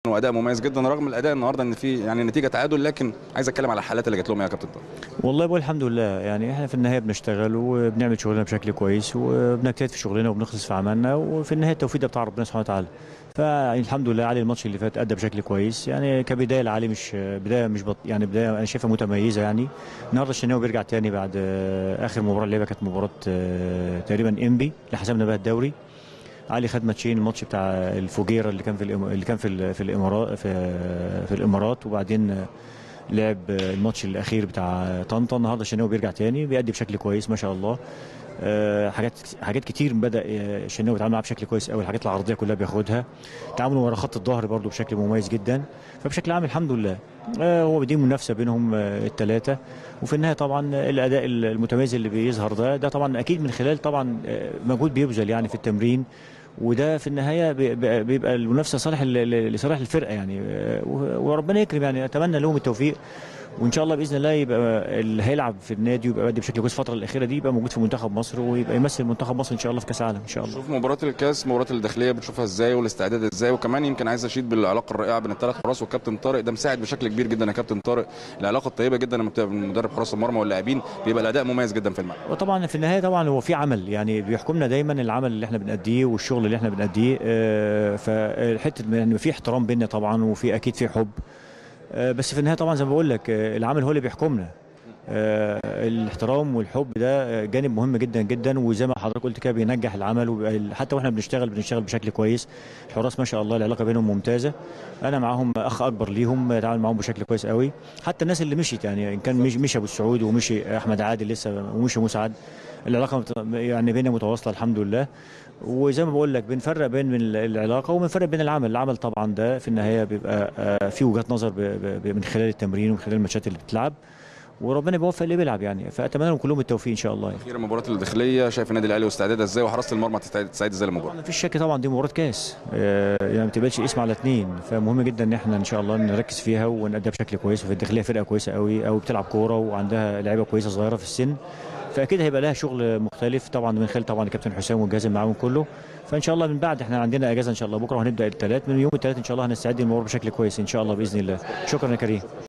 واداء مميز جدا رغم الاداء النهارده ان في يعني نتيجه تعادل لكن عايز اتكلم على الحالات اللي جات لهم يا كابتن طارق والله بقول الحمد لله يعني احنا في النهايه بنشتغل وبنعمل شغلنا بشكل كويس وبنجتهد في شغلنا وبنخلص في عملنا وفي النهايه التوفيق ده بتاع ربنا سبحانه وتعالى فالحمد لله علي الماتش اللي فات ادى بشكل كويس يعني كبدايه لعلي مش بدايه مش بط يعني بدايه انا شايفها متميزه يعني النهارده الشناوي بيرجع تاني بعد آه، اخر مباراه لعبها كانت مباراه آه، تقريبا انبي اللي حسبنا بها الدوري علي خد ماتشين الماتش بتاع الفوجيرا اللي كان في الإم- اللي كان في ال- في الامارات في, في الامارات وبعدين آه، لعب آه، الماتش الاخير بتاع طنطا النهارده الشناوي بيرجع تاني بيأدي بشكل كويس ما شاء الله آه، حاجات حاجات كتير بدا آه، الشناوي يتعامل معاها بشكل كويس قوي الحاجات العرضيه كلها بياخدها تعامله ورا خط الظهر برده بشكل مميز جدا فبشكل عام الحمد لله آه، هو بدي منافسه بينهم الثلاثه وفي النهايه طبعا الاداء المتميز اللي بيظهر ده ده طبعا اكيد من خلال طبعا آه، مجهود بيبذل يعني في التمرين وده في النهايه بي- بي- بيبقى المنافسه صالح ل- ل- لصالح الفرقه يعني آه، و- وربنا يكرم يعني اتمنى لهم التوفيق وان شاء الله باذن الله يبقى اللي هيلعب في النادي ويبقى بيأدي بشكل كويس الفتره الاخيره دي يبقى موجود في منتخب مصر ويبقى يمثل منتخب مصر ان شاء الله في كاس العالم ان شاء الله شوف مباراه الكاس مباراه الداخليه بتشوفها ازاي والاستعداد ازاي وكمان يمكن عايز اشيد بالعلاقه الرائعه بين الثلاث حراس والكابتن طارق ده مساعد بشكل كبير جدا يا كابتن طارق العلاقه الطيبه جدا لما بتبقى من مدرب حراس المرمى واللاعبين بيبقى الاداء مميز جدا في الملعب وطبعا في النهايه طبعا هو في عمل يعني بيحكمنا دايما العمل اللي احنا بنأديه والشغل اللي احنا بنأديه آه، فالحته يعني في احترام بيننا طبعا وفي اكيد في حب آه، بس في النهايه طبعا زي ما بقول لك آه، العمل هو اللي بيحكمنا آه، الاحترام والحب ده آه، جانب مهم جدا جدا وزي ما حضرتك قلت كده بينجح العمل وبيبقى ال- حتى واحنا بنشتغل بنشتغل بشكل كويس الحراس ما شاء الله العلاقه بينهم ممتازه انا معاهم اخ اكبر ليهم اتعامل معاهم بشكل كويس قوي حتى الناس اللي مشيت يعني ان كان مش مشي ابو السعود ومشي احمد عادل لسه ومشي مسعد العلاقه مت- يعني بيننا متواصله الحمد لله وزي ما بقول لك بنفرق بين ال- العلاقه وبنفرق بين العمل العمل طبعا ده في النهايه بيبقى آه، في وجهات نظر ب- ب- ب- من خلال التمرين ومن خلال الماتشات اللي بتلعب وربنا بيوفق اللي بيلعب يعني فاتمنى لهم كلهم التوفيق ان شاء الله اخيرا مباراه الداخليه شايف النادي الاهلي واستعدادها ازاي وحراسه المرمى تستعد تستعد ازاي للمباراه ما فيش شك طبعا دي مباراه كاس آه، يعني ما تبقاش اسم على اثنين فمهم جدا ان احنا ان شاء الله نركز فيها ونأديها بشكل كويس وفي الداخليه فرقه كويسه قوي او بتلعب كوره وعندها لعيبه كويسه صغيره في السن فاكيد هيبقى لها شغل مختلف طبعا من خلال طبعا الكابتن حسام والجهاز المعاون كله فان شاء الله من بعد احنا عندنا اجازه ان شاء الله بكره وهنبدا الثلاث من يوم الثلاث ان شاء الله هنستعد للمباراه بشكل كويس ان شاء الله باذن الله شكرا يا كريم